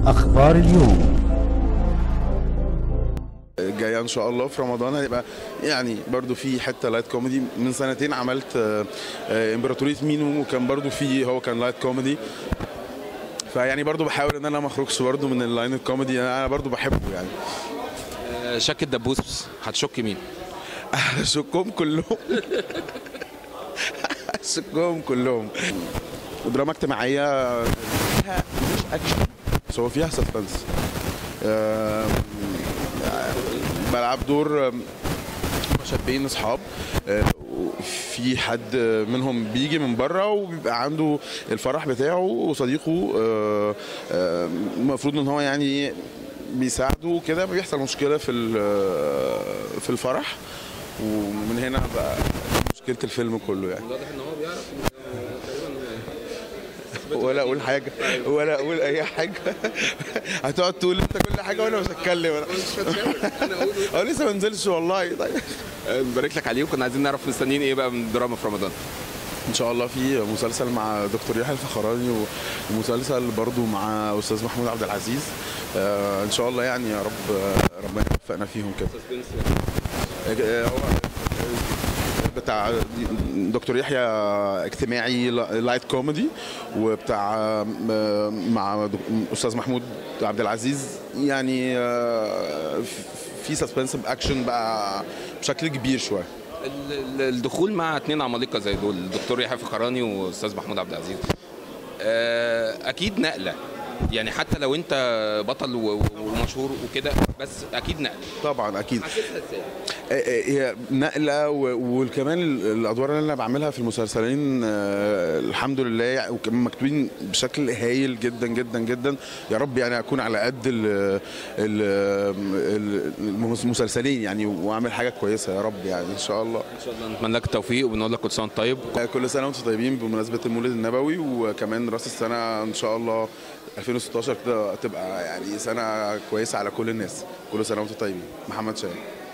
أخبار اليوم جايه ان شاء الله في رمضان هيبقى يعني برضو في حته لايت كوميدي من سنتين عملت آه، آه، امبراطوريه مينو وكان برضو في هو كان لايت كوميدي فيعني برضو بحاول ان انا ما اخرجش برضو من اللاين الكوميدي انا برضو بحبه يعني آه، شك الدبوس هتشك مين؟ اشكهم كلهم اشكهم كلهم دراما اجتماعيه فيها مش اكشن بس هو فيها سسبنس آم، بلعب دور آم، شابين اصحاب آه، في حد منهم بيجي من بره وبيبقى عنده الفرح بتاعه وصديقه آه، آه، المفروض ان هو يعني بيساعده كده بيحصل مشكله في ال- في الفرح ومن هنا بقى مشكله الفيلم كله يعني واضح ان هو بيعرف ولا اقول حاجه ولا اقول اي حاجه هتقعد تقول انت كل حاجه وانا مش هتكلم اه لسه ما نزلش والله طيب نبارك لك عليه وكنا عايزين نعرف مستنيين ايه بقى من الدراما في رمضان ان شاء الله في مسلسل مع دكتور يحيى الفخراني ومسلسل برضو مع استاذ محمود عبد العزيز آه ان شاء الله يعني يا رب آه، ربنا يوفقنا فيهم كده آه، هو بتاع دكتور يحيى اجتماعي لايت كوميدي وبتاع آه، مع دك- استاذ محمود عبد العزيز يعني آه، في سسبنس اكشن بقى بشكل كبير شويه ال- ال- الدخول مع اتنين عمالقه زي دول الدكتور يحيى فخراني واستاذ محمود عبد العزيز آه، اكيد نقله يعني حتى لو انت بطل و- و- ومشهور وكده بس اكيد نقله طبعا اكيد حسيتها ازاي؟ هي نقله و- وكمان الادوار اللي انا بعملها في المسلسلين آه، الحمد لله يعني وكمان مكتوبين بشكل هايل جدا جدا جدا يا رب يعني اكون على قد ال- ال- ال- المسلسلين يعني واعمل حاجه كويسه يا رب يعني ان شاء الله ان شاء الله نتمنى لك التوفيق وبنقول لك كل سنه وانت طيب كل سنه وانتم طيبين بمناسبه المولد النبوي وكمان راس السنه ان شاء الله 2016 كده تبقى يعني سنه كويسه على كل الناس كل سنه وانتم طيبين محمد شاهين